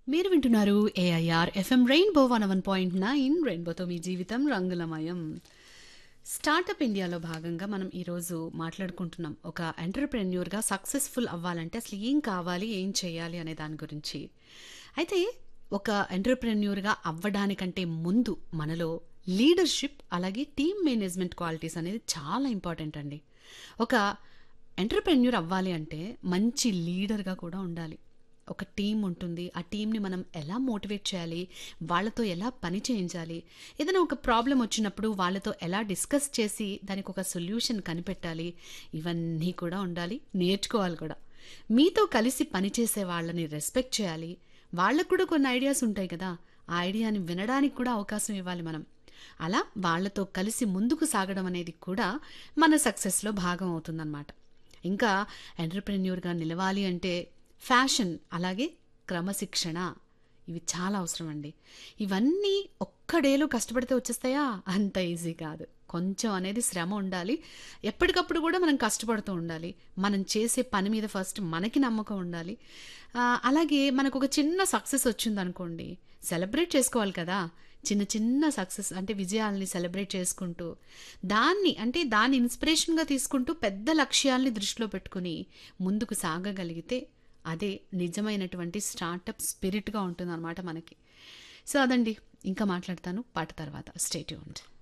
మీరు వింటున్నారు AIR FM Rainbow one one point nine రెయిన్బోతో మీ జీవితం రంగులమయం స్టార్టప్ ఇండియాలో భాగంగా మనం ఈరోజు మాట్లాడుకుంటున్నాం ఒక ఎంటర్ప్రెన్యూర్గా సక్సెస్ఫుల్ అవ్వాలంటే అసలు ఏం కావాలి ఏం చేయాలి అనే దాని గురించి అయితే ఒక ఎంటర్ప్రెన్యూర్గా అవ్వడానికంటే ముందు మనలో లీడర్షిప్ అలాగే టీమ్ మేనేజ్మెంట్ క్వాలిటీస్ అనేది చాలా ఇంపార్టెంట్ అండి ఒక ఎంటర్ప్రెన్యూర్ అవ్వాలి అంటే మంచి లీడర్గా కూడా ఉండాలి ఒక టీం ఉంటుంది ఆ టీంని మనం ఎలా మోటివేట్ చేయాలి వాళ్ళతో ఎలా పని చేయించాలి ఏదైనా ఒక ప్రాబ్లం వచ్చినప్పుడు వాళ్ళతో ఎలా డిస్కస్ చేసి దానికి ఒక సొల్యూషన్ కనిపెట్టాలి ఇవన్నీ కూడా ఉండాలి నేర్చుకోవాలి కూడా మీతో కలిసి పనిచేసే వాళ్ళని రెస్పెక్ట్ చేయాలి వాళ్ళకు కూడా కొన్ని ఐడియాస్ ఉంటాయి కదా ఆ ఐడియాని వినడానికి కూడా అవకాశం ఇవ్వాలి మనం అలా వాళ్ళతో కలిసి ముందుకు సాగడం అనేది కూడా మన సక్సెస్లో భాగం అవుతుందన్నమాట ఇంకా ఎంటర్ప్రెన్యూర్గా నిలవాలి అంటే ఫ్యాషన్ అలాగే క్రమశిక్షణ ఇవి చాలా అవసరం అండి ఇవన్నీ ఒక్కడేలో కష్టపడితే వచ్చేస్తాయా అంత ఈజీ కాదు కొంచెం అనేది శ్రమ ఉండాలి ఎప్పటికప్పుడు కూడా మనం కష్టపడుతూ ఉండాలి మనం చేసే పని మీద ఫస్ట్ మనకి నమ్మకం ఉండాలి ఆ, అలాగే మనకు ఒక చిన్న సక్సెస్ వచ్చిందనుకోండి సెలబ్రేట్ చేసుకోవాలి కదా చిన్న చిన్న సక్సెస్ అంటే విజయాల్ని సెలబ్రేట్ చేసుకుంటూ దాన్ని అంటే దాన్ని ఇన్స్పిరేషన్గా తీసుకుంటూ పెద్ద లక్ష్యాల్ని దృష్టిలో పెట్టుకుని ముందుకు సాగగలిగితే అదే నిజమైనటువంటి స్టార్టప్ స్పిరిట్గా ఉంటుందన్నమాట మనకి సో అదండి ఇంకా మాట్లాడతాను పాట తర్వాత స్టేట్యూన్డ్